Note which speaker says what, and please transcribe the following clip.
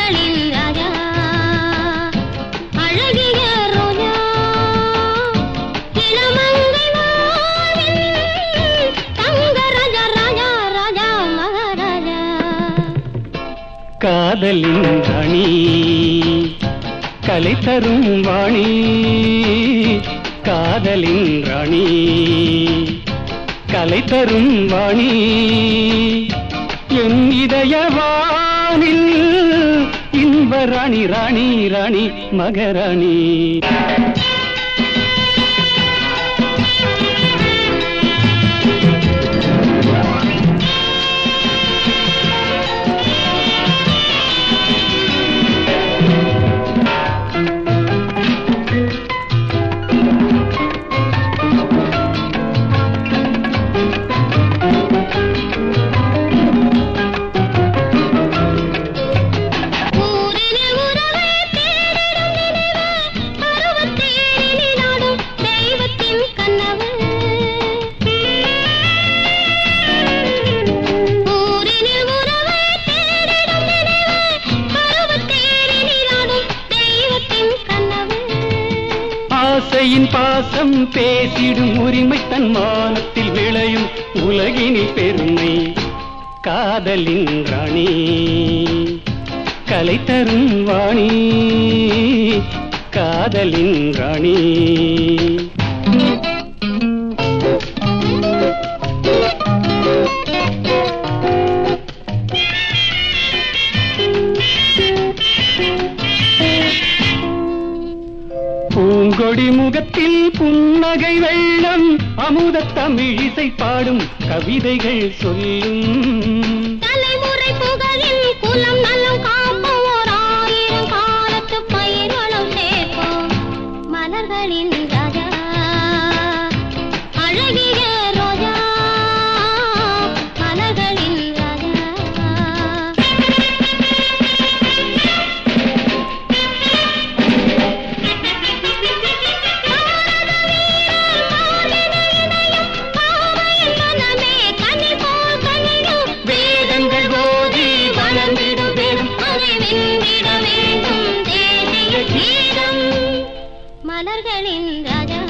Speaker 1: மலர்களின் ராஜா அழகிய ரோஜா இளமங்கை வாழ்வின் தங்க ராஜா ராஜா ராஜா மகாராஜா
Speaker 2: காதலின் ராணி கலை தரும் வாணி காதலின் ராணி கலை தரும் வாணி என் இதயவானில் இன்ப ராணி ராணி ராணி மகராணி
Speaker 1: ஊரினில் உறவை தேடிடும் நினைவு, பருவத்தேரினில் ஆடும் தெய்வத்தின் கனவு. ஊரினில் உறவை தேடிடும் நினைவு, பருவத்தேரினில் ஆடும் தெய்வத்தின் கனவு.
Speaker 2: ஆசையின் பாசம் பேசிடும் உரிமை தன் மானத்தில் விளையும் உலகினில் பெருமை காதலின் ராணி கலை தரும் வாணி காதலின் ராணி பூங்கொடி முகத்தில் புன்னகை வெள்ளம் அமுத தமிழிசை பாடும் கவிதைகள் சொல்லும்
Speaker 1: தலைமுறை புகழின் குலம் நலம் காப்போம் ஓர் ஆயிரம் காலத்து பயிர் வளம் சேர்ப்போம் மலர்களின் ராஜா அழகிய ரோஜா மலர்களின் ராஜா மனமே கனி போல் கனியும்
Speaker 2: வேதங்கள் ஓதி வளர்ந்திடும் வேதம்
Speaker 1: அதை வென்றிட வேண்டும் தேசிய கீதம் மலர்களின் ராஜா